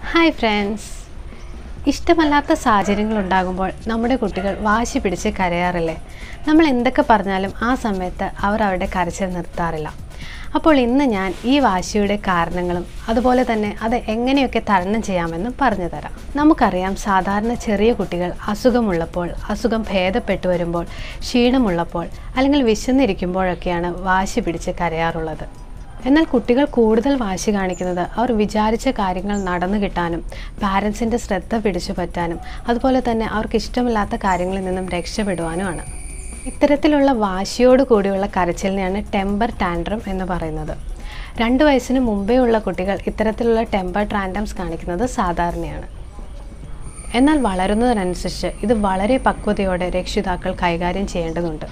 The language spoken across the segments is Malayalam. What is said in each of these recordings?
ഹായ് ഫ്രണ്ട്സ് ഇഷ്ടമല്ലാത്ത സാഹചര്യങ്ങൾ ഉണ്ടാകുമ്പോൾ നമ്മുടെ കുട്ടികൾ വാശി പിടിച്ച് കരയാറില്ലേ നമ്മൾ എന്തൊക്കെ പറഞ്ഞാലും ആ സമയത്ത് അവർ അവരുടെ കരച്ചിൽ നിർത്താറില്ല അപ്പോൾ ഇന്ന് ഞാൻ ഈ വാശിയുടെ കാരണങ്ങളും അതുപോലെ തന്നെ അത് എങ്ങനെയൊക്കെ തരണം ചെയ്യാമെന്നും പറഞ്ഞു തരാം നമുക്കറിയാം സാധാരണ ചെറിയ കുട്ടികൾ അസുഖമുള്ളപ്പോൾ അസുഖം ഭേദപ്പെട്ടു വരുമ്പോൾ ക്ഷീണമുള്ളപ്പോൾ അല്ലെങ്കിൽ വിശന്നിരിക്കുമ്പോഴൊക്കെയാണ് വാശി പിടിച്ച് കരയാറുള്ളത് എന്നാൽ കുട്ടികൾ കൂടുതൽ വാശി കാണിക്കുന്നത് അവർ വിചാരിച്ച കാര്യങ്ങൾ നടന്നു കിട്ടാനും പാരൻസിൻ്റെ ശ്രദ്ധ പിടിച്ചു പറ്റാനും അതുപോലെ തന്നെ അവർക്ക് ഇഷ്ടമില്ലാത്ത കാര്യങ്ങളിൽ നിന്നും രക്ഷപ്പെടുവാനുമാണ് ഇത്തരത്തിലുള്ള വാശിയോട് കൂടിയുള്ള കരച്ചിലിനെയാണ് ടെമ്പർ ടാൻഡ്രം എന്ന് പറയുന്നത് രണ്ട് വയസ്സിന് മുമ്പേ ഉള്ള കുട്ടികൾ ഇത്തരത്തിലുള്ള ടെമ്പർ ടാൻഡ്രംസ് കാണിക്കുന്നത് സാധാരണയാണ് എന്നാൽ വളരുന്നതിനനുസരിച്ച് ഇത് വളരെ പക്വതയോടെ രക്ഷിതാക്കൾ കൈകാര്യം ചെയ്യേണ്ടതുണ്ട്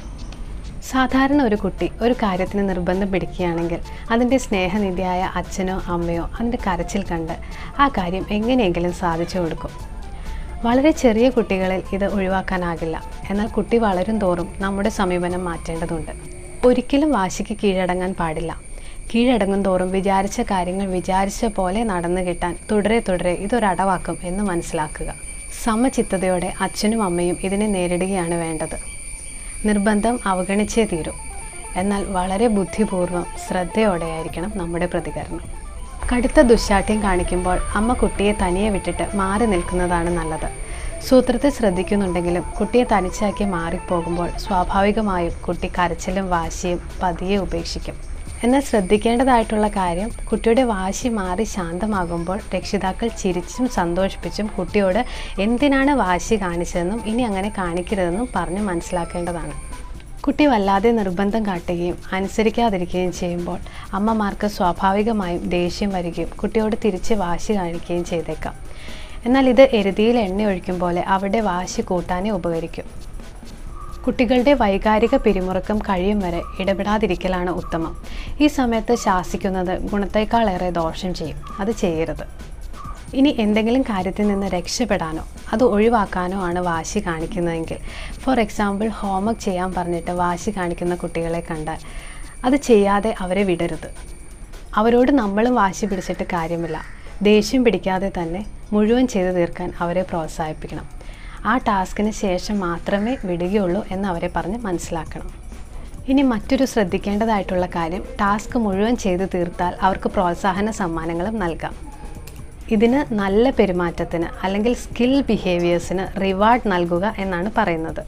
സാധാരണ ഒരു കുട്ടി ഒരു കാര്യത്തിന് നിർബന്ധം പിടിക്കുകയാണെങ്കിൽ അതിൻ്റെ സ്നേഹനിധിയായ അച്ഛനോ അമ്മയോ അതിൻ്റെ കരച്ചിൽ കണ്ട് ആ കാര്യം എങ്ങനെയെങ്കിലും സാധിച്ചു കൊടുക്കും വളരെ ചെറിയ കുട്ടികളിൽ ഇത് ഒഴിവാക്കാനാകില്ല എന്നാൽ കുട്ടി വളരും തോറും നമ്മുടെ സമീപനം മാറ്റേണ്ടതുണ്ട് ഒരിക്കലും വാശിക്ക് കീഴടങ്ങാൻ പാടില്ല കീഴടങ്ങും തോറും വിചാരിച്ച കാര്യങ്ങൾ വിചാരിച്ച പോലെ നടന്നു കിട്ടാൻ തുടരെ തുടരെ ഇതൊരടവാക്കും എന്ന് മനസ്സിലാക്കുക സമചിത്തതയോടെ അച്ഛനും അമ്മയും ഇതിനെ നേരിടുകയാണ് വേണ്ടത് നിർബന്ധം അവഗണിച്ചേ തീരൂ എന്നാൽ വളരെ ബുദ്ധിപൂർവ്വം ശ്രദ്ധയോടെയായിരിക്കണം നമ്മുടെ പ്രതികരണം കടുത്ത ദുശാഠ്യം കാണിക്കുമ്പോൾ അമ്മ കുട്ടിയെ തനിയെ വിട്ടിട്ട് മാറി നിൽക്കുന്നതാണ് നല്ലത് സൂത്രത്തെ ശ്രദ്ധിക്കുന്നുണ്ടെങ്കിലും കുട്ടിയെ തനിച്ചാക്കി മാറിപ്പോകുമ്പോൾ സ്വാഭാവികമായും കുട്ടി കരച്ചിലും വാശിയും പതിയെ ഉപേക്ഷിക്കും എന്നാൽ ശ്രദ്ധിക്കേണ്ടതായിട്ടുള്ള കാര്യം കുട്ടിയുടെ വാശി മാറി ശാന്തമാകുമ്പോൾ രക്ഷിതാക്കൾ ചിരിച്ചും സന്തോഷിപ്പിച്ചും കുട്ടിയോട് എന്തിനാണ് വാശി കാണിച്ചതെന്നും ഇനി അങ്ങനെ കാണിക്കരുതെന്നും പറഞ്ഞ് മനസ്സിലാക്കേണ്ടതാണ് കുട്ടി വല്ലാതെ നിർബന്ധം കാട്ടുകയും അനുസരിക്കാതിരിക്കുകയും ചെയ്യുമ്പോൾ അമ്മമാർക്ക് സ്വാഭാവികമായും ദേഷ്യം വരികയും കുട്ടിയോട് തിരിച്ച് വാശി കാണിക്കുകയും ചെയ്തേക്കാം എന്നാൽ ഇത് എരുതിയിൽ എണ്ണ ഒഴിക്കും പോലെ അവിടെ വാശി കൂട്ടാനേ ഉപകരിക്കും കുട്ടികളുടെ വൈകാരിക പിരിമുറുക്കം കഴിയും വരെ ഇടപെടാതിരിക്കലാണ് ഉത്തമം ഈ സമയത്ത് ശാസിക്കുന്നത് ഗുണത്തേക്കാളേറെ ദോഷം ചെയ്യും അത് ചെയ്യരുത് ഇനി എന്തെങ്കിലും കാര്യത്തിൽ നിന്ന് രക്ഷപ്പെടാനോ അത് ഒഴിവാക്കാനോ ആണ് വാശി കാണിക്കുന്നതെങ്കിൽ ഫോർ എക്സാമ്പിൾ ഹോംവർക്ക് ചെയ്യാൻ പറഞ്ഞിട്ട് വാശി കാണിക്കുന്ന കുട്ടികളെ കണ്ടാൽ അത് ചെയ്യാതെ അവരെ വിടരുത് അവരോട് നമ്മളും വാശി പിടിച്ചിട്ട് കാര്യമില്ല ദേഷ്യം പിടിക്കാതെ തന്നെ മുഴുവൻ ചെയ്തു തീർക്കാൻ അവരെ പ്രോത്സാഹിപ്പിക്കണം ആ ടാസ്കിന് ശേഷം മാത്രമേ വിടുകയുള്ളൂ എന്ന് അവരെ പറഞ്ഞ് മനസ്സിലാക്കണം ഇനി മറ്റൊരു ശ്രദ്ധിക്കേണ്ടതായിട്ടുള്ള കാര്യം ടാസ്ക് മുഴുവൻ ചെയ്തു തീർത്താൽ അവർക്ക് പ്രോത്സാഹന സമ്മാനങ്ങളും നൽകാം ഇതിന് നല്ല പെരുമാറ്റത്തിന് അല്ലെങ്കിൽ സ്കിൽ ബിഹേവിയേഴ്സിന് റിവാർഡ് നൽകുക എന്നാണ് പറയുന്നത്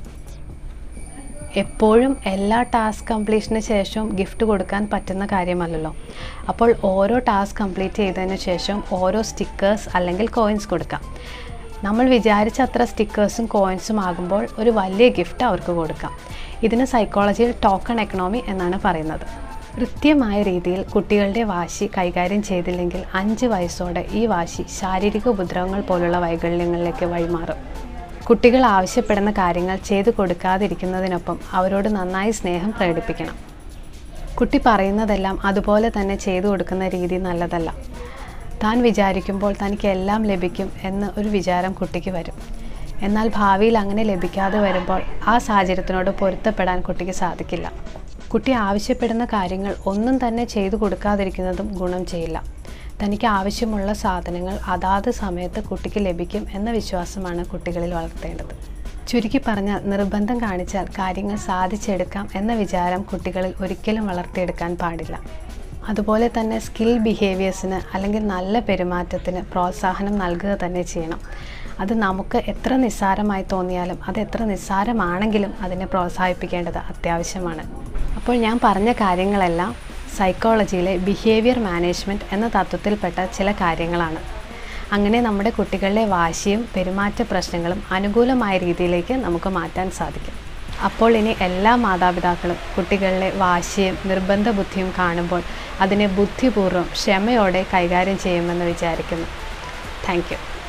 എപ്പോഴും എല്ലാ ടാസ്ക് കംപ്ലീഷന് ശേഷവും ഗിഫ്റ്റ് കൊടുക്കാൻ പറ്റുന്ന കാര്യമല്ലല്ലോ അപ്പോൾ ഓരോ ടാസ്ക് കംപ്ലീറ്റ് ചെയ്തതിന് ശേഷം ഓരോ സ്റ്റിക്കേഴ്സ് അല്ലെങ്കിൽ കോയിൻസ് കൊടുക്കാം നമ്മൾ വിചാരിച്ച അത്ര സ്റ്റിക്കേഴ്സും കോയിൻസും ആകുമ്പോൾ ഒരു വലിയ ഗിഫ്റ്റ് അവർക്ക് കൊടുക്കാം ഇതിന് സൈക്കോളജിയിൽ ടോക്കൺ എക്കണോമി എന്നാണ് പറയുന്നത് കൃത്യമായ രീതിയിൽ കുട്ടികളുടെ വാശി കൈകാര്യം ചെയ്തില്ലെങ്കിൽ അഞ്ച് വയസ്സോടെ ഈ വാശി ശാരീരിക ഉപദ്രവങ്ങൾ പോലുള്ള വൈകല്യങ്ങളിലേക്ക് വഴിമാറും കുട്ടികൾ ആവശ്യപ്പെടുന്ന കാര്യങ്ങൾ ചെയ്തു കൊടുക്കാതിരിക്കുന്നതിനൊപ്പം അവരോട് നന്നായി സ്നേഹം പ്രകടിപ്പിക്കണം കുട്ടി പറയുന്നതെല്ലാം അതുപോലെ തന്നെ ചെയ്തു കൊടുക്കുന്ന രീതി നല്ലതല്ല താൻ വിചാരിക്കുമ്പോൾ തനിക്ക് എല്ലാം ലഭിക്കും എന്ന് ഒരു വിചാരം കുട്ടിക്ക് വരും എന്നാൽ ഭാവിയിൽ അങ്ങനെ ലഭിക്കാതെ വരുമ്പോൾ ആ സാഹചര്യത്തിനോട് പൊരുത്തപ്പെടാൻ കുട്ടിക്ക് സാധിക്കില്ല കുട്ടി ആവശ്യപ്പെടുന്ന കാര്യങ്ങൾ ഒന്നും തന്നെ ചെയ്തു കൊടുക്കാതിരിക്കുന്നതും ഗുണം ചെയ്യില്ല തനിക്ക് ആവശ്യമുള്ള സാധനങ്ങൾ അതാത് സമയത്ത് കുട്ടിക്ക് ലഭിക്കും എന്ന വിശ്വാസമാണ് കുട്ടികളിൽ വളർത്തേണ്ടത് ചുരുക്കി പറഞ്ഞാൽ നിർബന്ധം കാണിച്ചാൽ കാര്യങ്ങൾ സാധിച്ചെടുക്കാം എന്ന വിചാരം കുട്ടികളിൽ ഒരിക്കലും വളർത്തിയെടുക്കാൻ പാടില്ല അതുപോലെ തന്നെ സ്കിൽ ബിഹേവിയേഴ്സിന് അല്ലെങ്കിൽ നല്ല പെരുമാറ്റത്തിന് പ്രോത്സാഹനം നൽകുക തന്നെ ചെയ്യണം അത് നമുക്ക് എത്ര നിസ്സാരമായി തോന്നിയാലും അത് എത്ര നിസ്സാരമാണെങ്കിലും അതിനെ പ്രോത്സാഹിപ്പിക്കേണ്ടത് അത്യാവശ്യമാണ് അപ്പോൾ ഞാൻ പറഞ്ഞ കാര്യങ്ങളെല്ലാം സൈക്കോളജിയിലെ ബിഹേവിയർ മാനേജ്മെൻറ്റ് എന്ന തത്വത്തിൽപ്പെട്ട ചില കാര്യങ്ങളാണ് അങ്ങനെ നമ്മുടെ കുട്ടികളുടെ വാശിയും പെരുമാറ്റ പ്രശ്നങ്ങളും അനുകൂലമായ രീതിയിലേക്ക് നമുക്ക് മാറ്റാൻ സാധിക്കും അപ്പോൾ ഇനി എല്ലാ മാതാപിതാക്കളും കുട്ടികളിലെ വാശിയും നിർബന്ധ ബുദ്ധിയും കാണുമ്പോൾ അതിനെ ബുദ്ധിപൂർവ്വം ക്ഷമയോടെ കൈകാര്യം ചെയ്യുമെന്ന് വിചാരിക്കുന്നു താങ്ക് യു